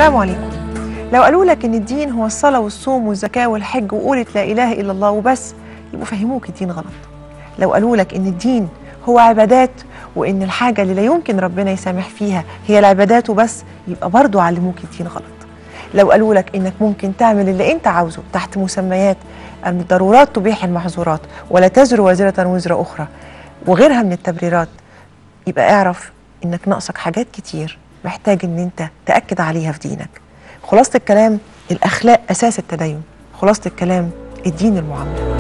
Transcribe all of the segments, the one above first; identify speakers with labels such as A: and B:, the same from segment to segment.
A: السلام عليكم لو قالوا لك ان الدين هو الصلاه والصوم والزكاه والحج وقولة لا اله الا الله وبس يبقوا فهموك الدين غلط لو قالوا لك ان الدين هو عبادات وان الحاجه اللي لا يمكن ربنا يسامح فيها هي العبادات وبس يبقى برضو علموك الدين غلط لو قالوا لك انك ممكن تعمل اللي انت عاوزه تحت مسميات ان الضرورات تبيح المحظورات ولا تزر وازره وزر اخرى وغيرها من التبريرات يبقى اعرف انك ناقصك حاجات كتير محتاج ان انت تاكد عليها في دينك خلاصه الكلام الاخلاق اساس التدين خلاصه الكلام الدين المعامله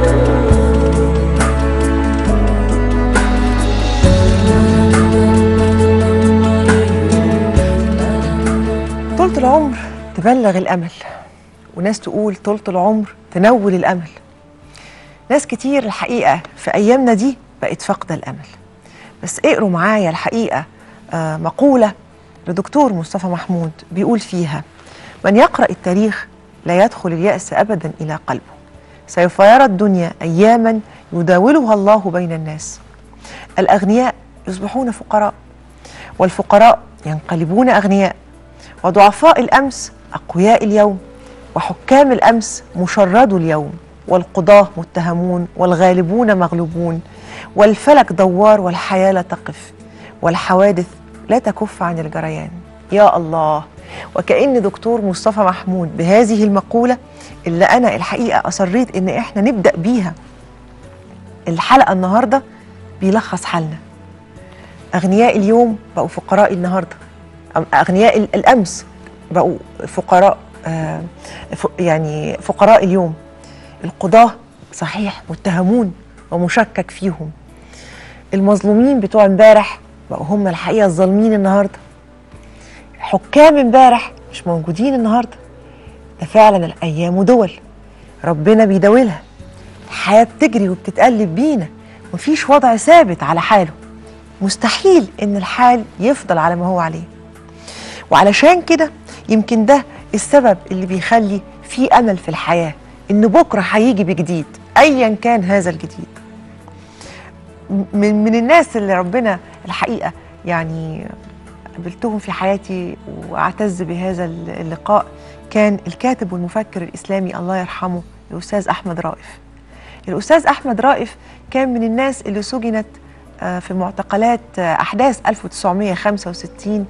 A: طولة العمر تبلغ الامل وناس تقول طولة العمر تنول الامل ناس كتير الحقيقه في ايامنا دي بقت فاقده الامل بس اقروا معايا الحقيقه آه مقوله لدكتور مصطفى محمود بيقول فيها من يقرا التاريخ لا يدخل الياس ابدا الى قلبه سوف يرى الدنيا اياما يداولها الله بين الناس الاغنياء يصبحون فقراء والفقراء ينقلبون اغنياء وضعفاء الامس اقوياء اليوم وحكام الامس مشردوا اليوم والقضاه متهمون والغالبون مغلوبون والفلك دوار والحياه لا تقف والحوادث لا تكف عن الجريان يا الله وكأن دكتور مصطفى محمود بهذه المقولة اللي أنا الحقيقة أصريت إن إحنا نبدأ بيها الحلقة النهاردة بيلخص حالنا أغنياء اليوم بقوا فقراء النهاردة أغنياء الأمس بقوا فقراء آه يعني فقراء اليوم القضاة صحيح متهمون ومشكك فيهم المظلومين بتوع امبارح بقوا هم الحقيقه الظالمين النهارده حكام امبارح مش موجودين النهارده ده فعلا الايام دول ربنا بيداولها الحياه بتجري وبتتقلب بينا مفيش وضع ثابت على حاله مستحيل ان الحال يفضل على ما هو عليه وعلشان كده يمكن ده السبب اللي بيخلي في امل في الحياه ان بكره هيجي بجديد ايا كان هذا الجديد من من الناس اللي ربنا الحقيقه يعني قابلتهم في حياتي واعتز بهذا اللقاء كان الكاتب والمفكر الاسلامي الله يرحمه الاستاذ احمد رائف. الاستاذ احمد رائف كان من الناس اللي سجنت في معتقلات احداث 1965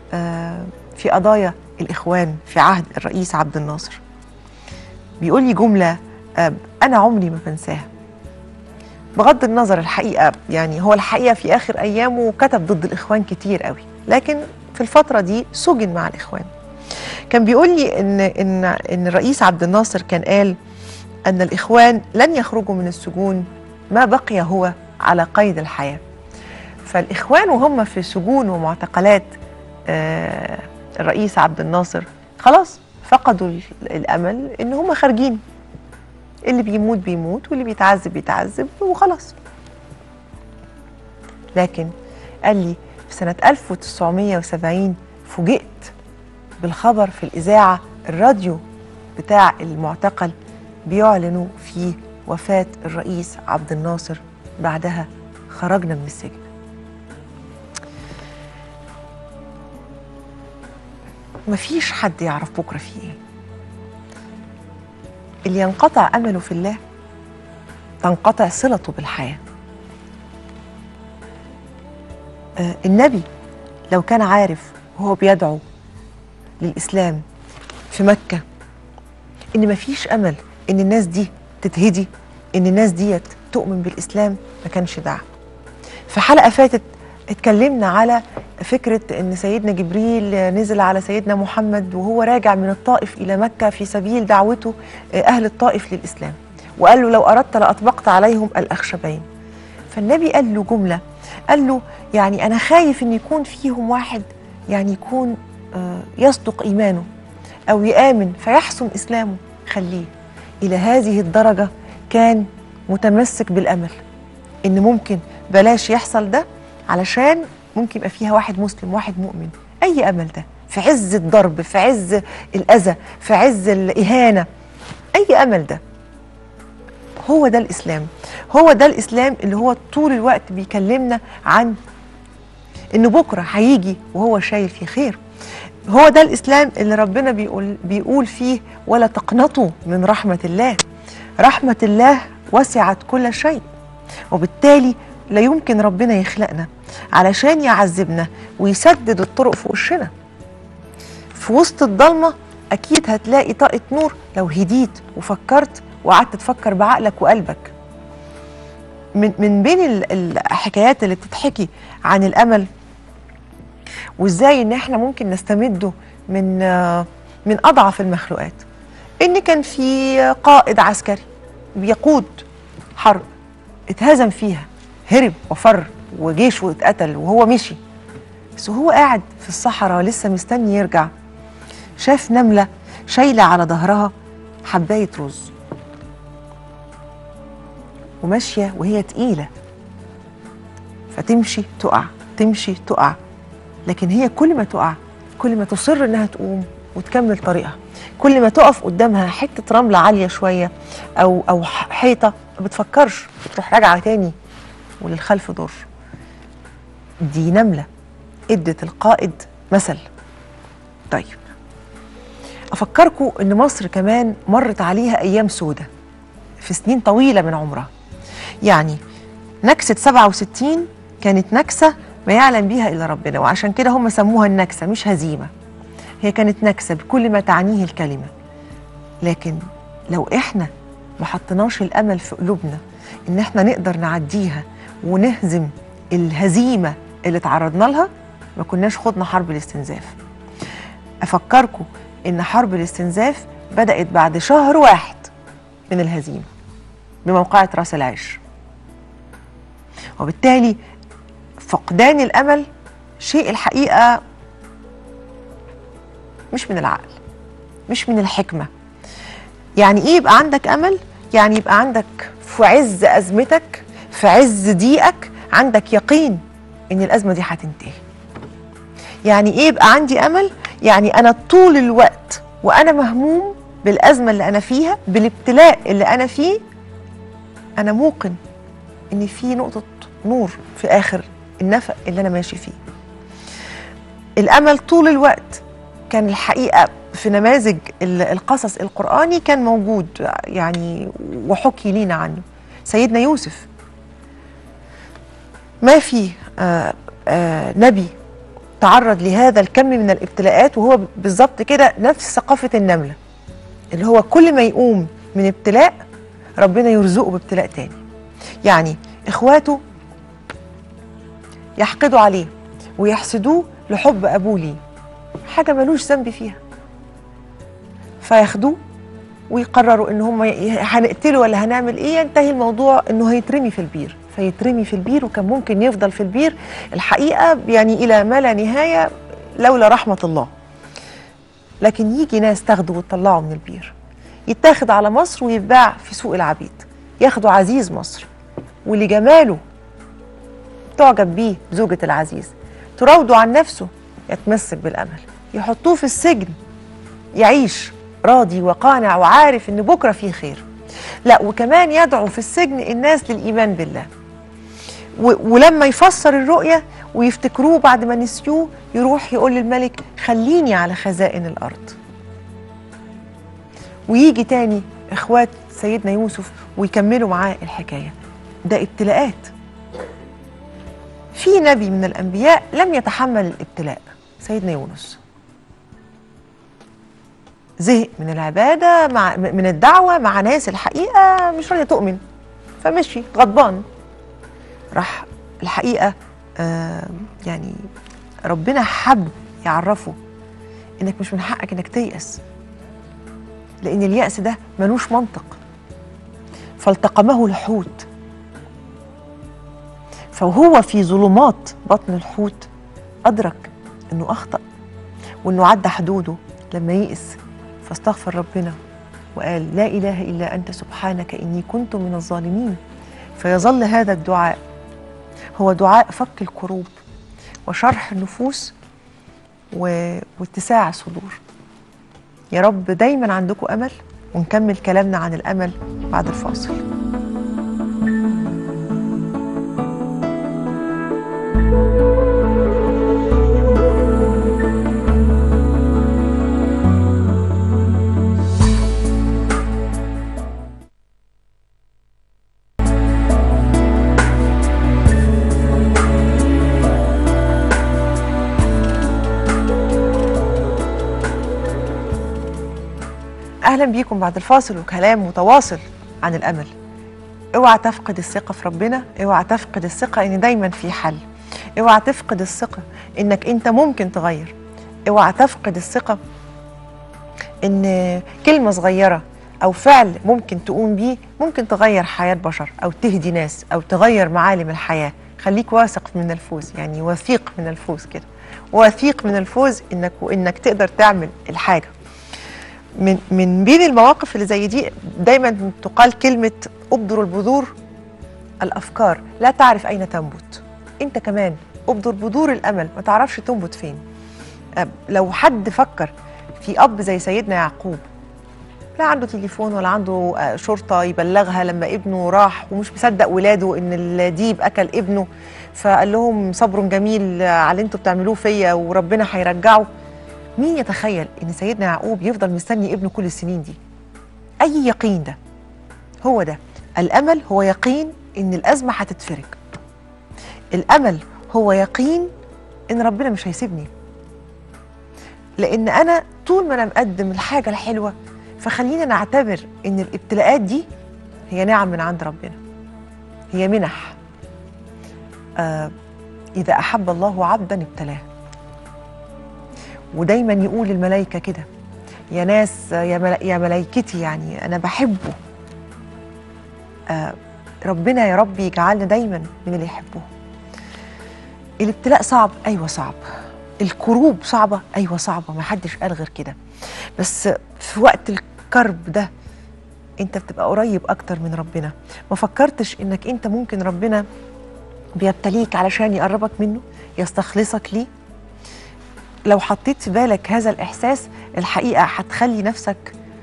A: في قضايا الاخوان في عهد الرئيس عبد الناصر. بيقول لي جمله انا عمري ما بنساها. بغض النظر الحقيقه يعني هو الحقيقه في اخر ايامه كتب ضد الاخوان كتير قوي لكن في الفتره دي سجن مع الاخوان كان بيقول لي ان ان ان الرئيس عبد الناصر كان قال ان الاخوان لن يخرجوا من السجون ما بقي هو على قيد الحياه فالاخوان وهم في سجون ومعتقلات آه الرئيس عبد الناصر خلاص فقدوا الامل ان هم خارجين اللي بيموت بيموت واللي بيتعذب بيتعذب وخلاص لكن قال لي في سنة 1970 فوجئت بالخبر في الإذاعة الراديو بتاع المعتقل بيعلنوا فيه وفاة الرئيس عبد الناصر بعدها خرجنا من السجن مفيش حد يعرف بكرة فيه ايه اللي ينقطع امله في الله تنقطع صلته بالحياه آه النبي لو كان عارف وهو بيدعو للاسلام في مكه ان مفيش امل ان الناس دي تتهدي ان الناس ديت تؤمن بالاسلام ما كانش دعا في حلقه فاتت اتكلمنا على فكرة أن سيدنا جبريل نزل على سيدنا محمد وهو راجع من الطائف إلى مكة في سبيل دعوته أهل الطائف للإسلام وقال له لو أردت لأطبقت عليهم الأخشبين فالنبي قال له جملة قال له يعني أنا خايف أن يكون فيهم واحد يعني يكون يصدق إيمانه أو يآمن فيحسن إسلامه خليه إلى هذه الدرجة كان متمسك بالأمل إن ممكن بلاش يحصل ده علشان ممكن يبقى فيها واحد مسلم واحد مؤمن اي امل ده في عز الضرب في عز الاذى في عز الاهانه اي امل ده هو ده الاسلام هو ده الاسلام اللي هو طول الوقت بيكلمنا عن ان بكره هيجي وهو شايل فيه خير هو ده الإسلام اللي ربنا بيقول, بيقول فيه ولا تقنطوا من رحمة الله رحمة الله وسعت كل شيء وبالتالي لا يمكن ربنا يخلقنا علشان يعذبنا ويسدد الطرق في وشنا في وسط الضلمة أكيد هتلاقي طاقة نور لو هديت وفكرت وقعدت تفكر بعقلك وقلبك من من بين ال- الحكايات اللي بتتحكي عن الامل وازاي ان احنا ممكن نستمده من آه، من اضعف المخلوقات ان كان في قائد عسكري بيقود حرب اتهزم فيها هرب وفر وجيشه اتقتل وهو مشي بس هو قاعد في الصحراء لسه مستني يرجع شاف نملة شايلة على ظهرها حباية رز وماشية وهي تقيلة فتمشي تقع تمشي تقع لكن هي كل ما تقع كل ما تصر انها تقوم وتكمل طريقها كل ما تقف قدامها حتة رملة عالية شوية أو أو ح- حيطة ما بتفكرش تروح راجعة تاني وللخلف دور دي نملة ادت القائد مثل طيب أفكركم إن مصر كمان مرت عليها أيام سودة في سنين طويلة من عمرها يعني نكسة 67 كانت نكسة ما يعلم بيها إلا ربنا وعشان كده هم سموها النكسة مش هزيمة هي كانت نكسة بكل ما تعنيه الكلمة لكن لو إحنا ما حطيناش الأمل في قلوبنا إن إحنا نقدر نعديها ونهزم الهزيمة اللي تعرضنا لها ما كناش خضنا حرب الاستنزاف أفكركم إن حرب الاستنزاف بدأت بعد شهر واحد من الهزيمة بموقعة راس العش وبالتالي فقدان الأمل شيء الحقيقة مش من العقل مش من الحكمة يعني إيه يبقى عندك أمل؟ يعني يبقى عندك في عز أزمتك في عز ضيقك عندك يقين إن الأزمة دي هتنتهي يعني إيه يبقى عندي أمل؟ يعني أنا طول الوقت وأنا مهموم بالأزمة اللي أنا فيها بالابتلاء اللي أنا فيه أنا موقن إن في نقطة نور في آخر النفق اللي أنا ماشي فيه الأمل طول الوقت كان الحقيقة في نماذج ال- القصص القرآني كان موجود يعني وحكي لينا عنه سيدنا يوسف ما في آه آه نبي تعرض لهذا الكم من الابتلاءات وهو بالظبط كده نفس ثقافة النملة اللي هو كل ما يقوم من ابتلاء ربنا يرزقه بابتلاء تاني يعني اخواته يحقدوا عليه ويحسدوه لحب ابوه ليه حاجه ملوش ذنب فيها فياخدوه ويقرروا ان هم ي- هنقتله ولا هنعمل ايه ينتهي الموضوع انه هيترمي في البير فيترمي في البير وكان ممكن يفضل في البير الحقيقه يعني الى ما لا نهايه لولا رحمه الله لكن يجي ناس تاخده وتطلعه من البير يتاخد على مصر ويتباع في سوق العبيد ياخدوا عزيز مصر ولجماله تعجب بيه زوجة العزيز تراوده عن نفسه يتمسك بالأمل يحطوه في السجن يعيش راضي وقانع وعارف ان بكره فيه خير لا وكمان يدعو في السجن الناس للايمان بالله و- ولما يفسر الرؤيه ويفتكروه بعد ما نسيوه يروح يقول للملك خليني على خزائن الارض ويجي تاني اخوات سيدنا يوسف ويكملوا معاه الحكايه ده ابتلاءات في نبي من الانبياء لم يتحمل الابتلاء سيدنا يونس زهق من العباده مع من الدعوه مع ناس الحقيقه مش راضيه تؤمن فمشي غضبان راح الحقيقه آه يعني ربنا حب يعرفه انك مش من حقك انك تيأس لان اليأس ده ملوش منطق فالتقمه الحوت فهو في ظلمات بطن الحوت أدرك أنه أخطأ وأنه عدى حدوده لما يئس فاستغفر ربنا وقال لا إله إلا أنت سبحانك إني كنت من الظالمين فيظل هذا الدعاء هو دعاء فك الكروب وشرح النفوس و... واتساع الصدور يا رب دايما عندكم أمل ونكمل كلامنا عن الأمل بعد الفاصل اهلا بيكم بعد الفاصل وكلام متواصل عن الامل اوعى تفقد الثقه في ربنا اوعى تفقد الثقه ان دايما في حل اوعى تفقد الثقه انك انت ممكن تغير اوعى تفقد الثقه ان كلمه صغيره او فعل ممكن تقوم بيه ممكن تغير حياه بشر او تهدي ناس او تغير معالم الحياه خليك واثق من الفوز يعني وثيق من الفوز كده وثيق من الفوز انك وانك تقدر تعمل الحاجه من من بين المواقف اللي زي دي دايما تقال كلمه ابذر البذور الافكار لا تعرف اين تنبت انت كمان ابذر بذور الامل ما تعرفش تنبت فين أه، لو حد فكر في اب زي سيدنا يعقوب لا عنده تليفون ولا عنده آه، شرطه يبلغها لما ابنه راح ومش مصدق ولاده ان الديب اكل ابنه فقال لهم صبر جميل على اللي انتوا بتعملوه فيا وربنا هيرجعه مين يتخيل ان سيدنا يعقوب يفضل مستني ابنه كل السنين دي اي يقين ده هو ده الامل هو يقين ان الازمه هتتفرج الامل هو يقين ان ربنا مش هيسيبني لان انا طول ما انا مقدم الحاجه الحلوه فخلينا نعتبر ان الابتلاءات دي هي نعم من عند ربنا هي منح آه اذا احب الله عبدا ابتلاه ودايما يقول الملائكه كده يا ناس يا ملا- يا ملائكتي يعني انا بحبه آه ربنا يا رب يجعلنا دايما من اللي يحبوه الابتلاء صعب ايوه صعب الكروب صعبه ايوه صعبه ما حدش قال غير كده بس في وقت الكرب ده انت بتبقى قريب اكتر من ربنا ما فكرتش انك انت ممكن ربنا بيبتليك علشان يقربك منه يستخلصك ليه لو حطيت في بالك هذا الاحساس الحقيقه هتخلي نفسك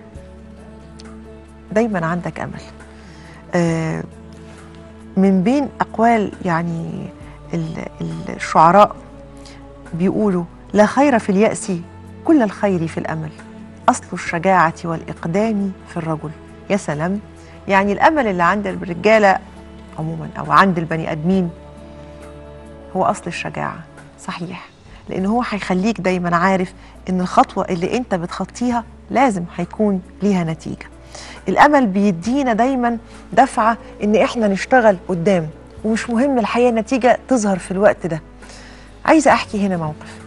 A: دايما عندك امل آه، من بين اقوال يعني ال- ال- الشعراء بيقولوا لا خير في اليأس كل الخير في الأمل أصل الشجاعة والإقدام في الرجل يا سلام يعني الأمل اللي عند الرجالة عموما أو عند البني آدمين هو أصل الشجاعة صحيح لأن هو هيخليك دايما عارف إن الخطوة اللي أنت بتخطيها لازم هيكون ليها نتيجة الأمل بيدينا دايما دفعة إن إحنا نشتغل قدام ومش مهم الحقيقة النتيجة تظهر في الوقت ده عايزة أحكي هنا موقف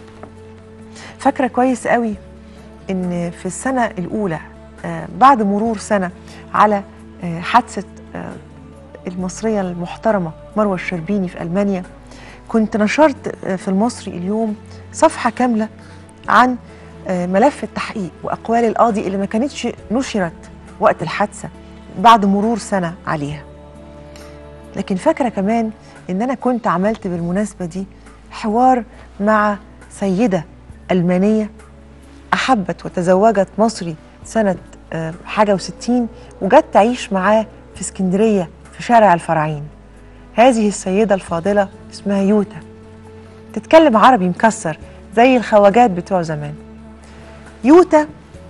A: فاكرة كويس قوي إن في السنة الأولى آه، بعد مرور سنة على آه، حادثة آه، المصرية المحترمة مروة الشربيني في ألمانيا كنت نشرت آه، في المصري اليوم صفحة كاملة عن آه، ملف التحقيق وأقوال القاضي اللي ما كانتش نشرت وقت الحادثة بعد مرور سنة عليها لكن فاكرة كمان إن أنا كنت عملت بالمناسبة دي حوار مع سيدة ألمانية أحبت وتزوجت مصري سنة آه، حاجة وستين وجت تعيش معاه في اسكندرية في شارع الفراعين هذه السيدة الفاضلة اسمها يوتا تتكلم عربي مكسر زي الخواجات بتوع زمان يوتا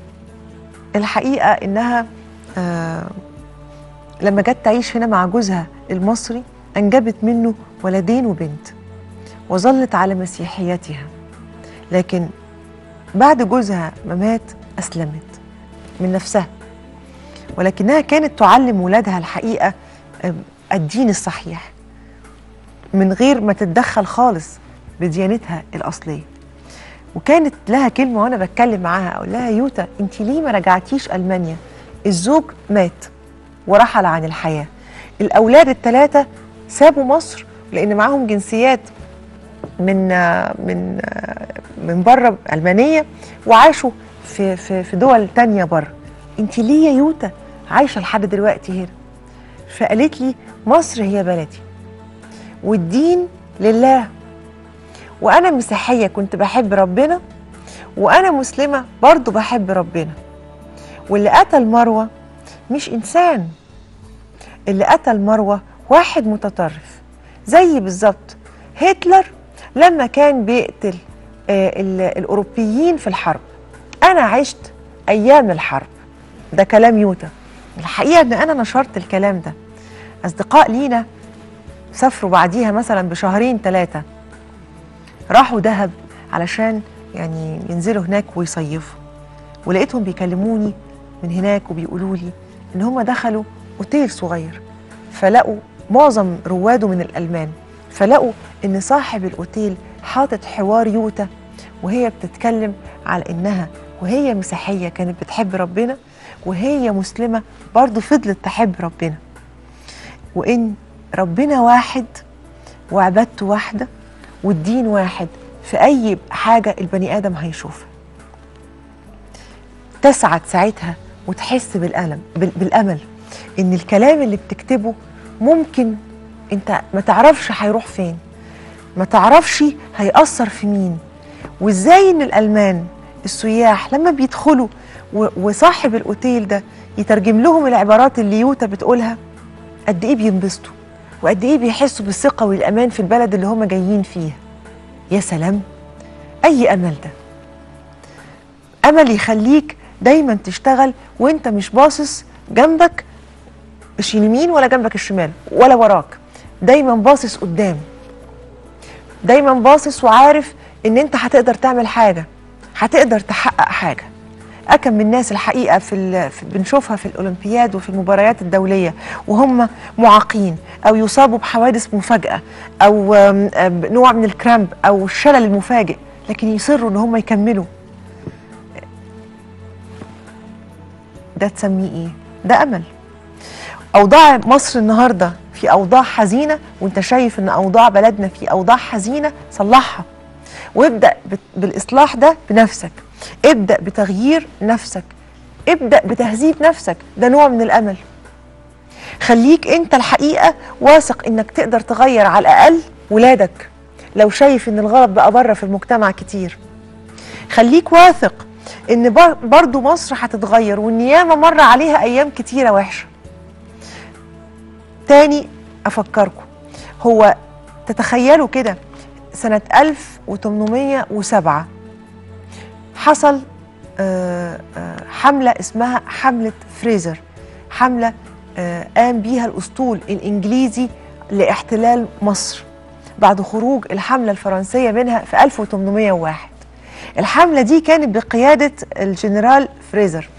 A: الحقيقة إنها آه لما جت تعيش هنا مع جوزها المصري أنجبت منه ولدين وبنت وظلت على مسيحيتها لكن بعد جوزها ما مات أسلمت من نفسها ولكنها كانت تعلم ولادها الحقيقة آم، الدين الصحيح من غير ما تتدخل خالص بديانتها الأصلية وكانت لها كلمة وأنا بتكلم معاها أقول لها يوتا أنت ليه ما رجعتيش ألمانيا الزوج مات ورحل عن الحياة الأولاد الثلاثة سابوا مصر لأن معاهم جنسيات من آه، من آه، من بره ألمانية وعاشوا في في في دول تانية بره انت ليه يا يوتا عايشة لحد دلوقتي هنا فقالت لي مصر هي بلدي والدين لله وانا مسيحيه كنت بحب ربنا وانا مسلمه برضو بحب ربنا واللي قتل مروه مش انسان اللي قتل مروه واحد متطرف زي بالظبط هتلر لما كان بيقتل آه، ال- الاوروبيين في الحرب انا عشت ايام الحرب ده كلام يوتا الحقيقه ان انا نشرت الكلام ده اصدقاء لينا سافروا بعديها مثلا بشهرين ثلاثه راحوا دهب علشان يعني ينزلوا هناك ويصيفوا ولقيتهم بيكلموني من هناك وبيقولوا لي ان هم دخلوا اوتيل صغير فلقوا معظم رواده من الالمان فلقوا ان صاحب الاوتيل حاطط حوار يوتا وهي بتتكلم على انها وهي مسيحيه كانت بتحب ربنا وهي مسلمه برضه فضلت تحب ربنا وان ربنا واحد وعبادته واحده والدين واحد في اي حاجه البني ادم هيشوفها تسعد ساعتها وتحس بالألم بال- بالامل ان الكلام اللي بتكتبه ممكن انت ما تعرفش هيروح فين ما تعرفش هيأثر في مين وازاي ان الالمان السياح لما بيدخلوا و- وصاحب الاوتيل ده يترجم لهم العبارات اللي يوتا بتقولها قد ايه بينبسطوا وقد ايه بيحسوا بالثقه والامان في البلد اللي هم جايين فيها يا سلام اي امل ده امل يخليك دايما تشتغل وانت مش باصص جنبك مش اليمين ولا جنبك الشمال ولا وراك دايما باصص قدام دايما باصص وعارف ان انت هتقدر تعمل حاجه هتقدر تحقق حاجه أكم من الناس الحقيقة في, ال- في بنشوفها في الأولمبياد وفي المباريات الدولية وهم معاقين أو يصابوا بحوادث مفاجئة أو آم، آم، نوع من الكرامب أو الشلل المفاجئ لكن يصروا إن هم يكملوا ده تسميه إيه؟ ده أمل أوضاع مصر النهاردة في أوضاع حزينة وأنت شايف إن أوضاع بلدنا في أوضاع حزينة صلحها وابدأ بت- بالإصلاح ده بنفسك ابدأ بتغيير نفسك ابدأ بتهذيب نفسك ده نوع من الأمل خليك انت الحقيقة واثق انك تقدر تغير على الأقل ولادك لو شايف ان الغلط بقى بره في المجتمع كتير خليك واثق ان بر- برضو مصر هتتغير وان ياما مر عليها ايام كتيرة وحشة تاني افكركم هو تتخيلوا كده سنة 1807 حصل آه، آه، حملة اسمها حملة فريزر حملة آه، قام بيها الأسطول الإنجليزي لاحتلال مصر بعد خروج الحملة الفرنسية منها في 1801 الحملة دي كانت بقيادة الجنرال فريزر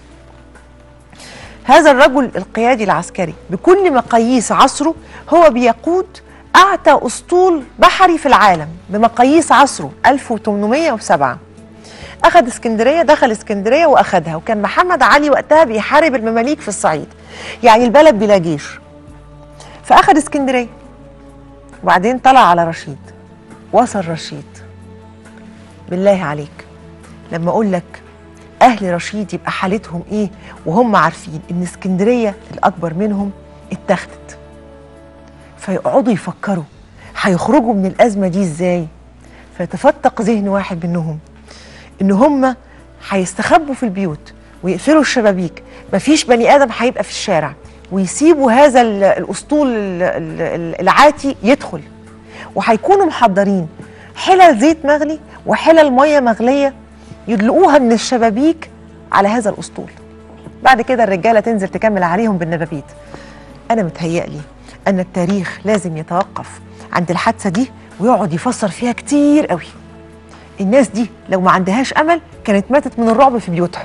A: هذا الرجل القيادي العسكري بكل مقاييس عصره هو بيقود أعتى أسطول بحري في العالم بمقاييس عصره 1807 أخذ اسكندرية دخل اسكندرية وأخذها وكان محمد علي وقتها بيحارب المماليك في الصعيد يعني البلد بلا جيش فأخذ اسكندرية وبعدين طلع على رشيد وصل رشيد بالله عليك لما أقول لك أهل رشيد يبقى حالتهم إيه وهم عارفين إن اسكندرية الأكبر منهم اتاخدت فيقعدوا يفكروا هيخرجوا من الأزمة دي إزاي فيتفتق ذهن واحد منهم ان هم هيستخبوا في البيوت ويقفلوا الشبابيك مفيش بني ادم هيبقى في الشارع ويسيبوا هذا ال- الاسطول ال- ال- ال- العاتي يدخل وهيكونوا محضرين حلل زيت مغلي وحلل ميه مغليه يدلقوها من الشبابيك على هذا الاسطول بعد كده الرجاله تنزل تكمل عليهم بالنبابيت انا متهيألي ان التاريخ لازم يتوقف عند الحادثه دي ويقعد يفسر فيها كتير قوي الناس دي لو ما عندهاش امل كانت ماتت من الرعب في بيوتها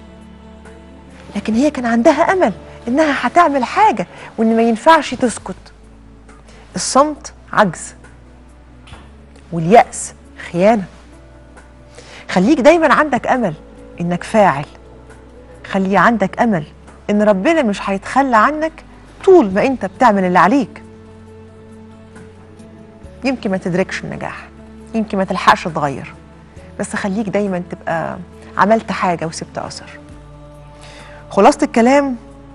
A: لكن هي كان عندها امل انها هتعمل حاجه وان ما ينفعش تسكت الصمت عجز واليأس خيانه خليك دايما عندك امل انك فاعل خلي عندك امل ان ربنا مش هيتخلى عنك طول ما انت بتعمل اللي عليك يمكن ما تدركش النجاح يمكن ما تلحقش تغير بس خليك دايما تبقى عملت حاجه وسبت اثر خلاصه الكلام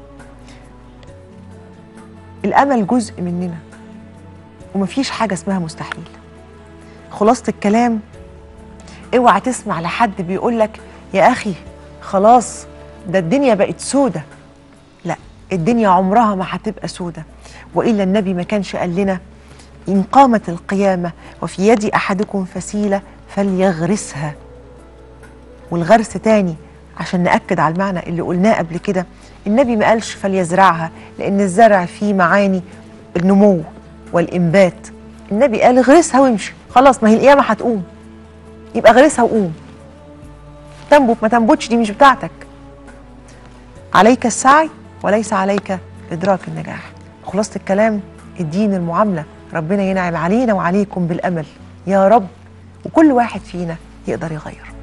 A: الامل جزء مننا ومفيش حاجه اسمها مستحيل خلاصه الكلام اوعى تسمع لحد بيقول لك يا اخي خلاص ده الدنيا بقت سودة لا الدنيا عمرها ما هتبقى سودة والا النبي ما كانش قال لنا ان قامت القيامه وفي يد احدكم فسيله فليغرسها والغرس تاني عشان ناكد على المعنى اللي قلناه قبل كده النبي ما قالش فليزرعها لان الزرع فيه معاني النمو والانبات النبي قال اغرسها وامشي خلاص ما هي القيامه هتقوم يبقى غرسها وقوم تنبت ما تنبتش دي مش بتاعتك عليك السعي وليس عليك إدراك النجاح خلاصة الكلام الدين المعاملة ربنا ينعم علينا وعليكم بالأمل يا رب وكل واحد فينا يقدر يغير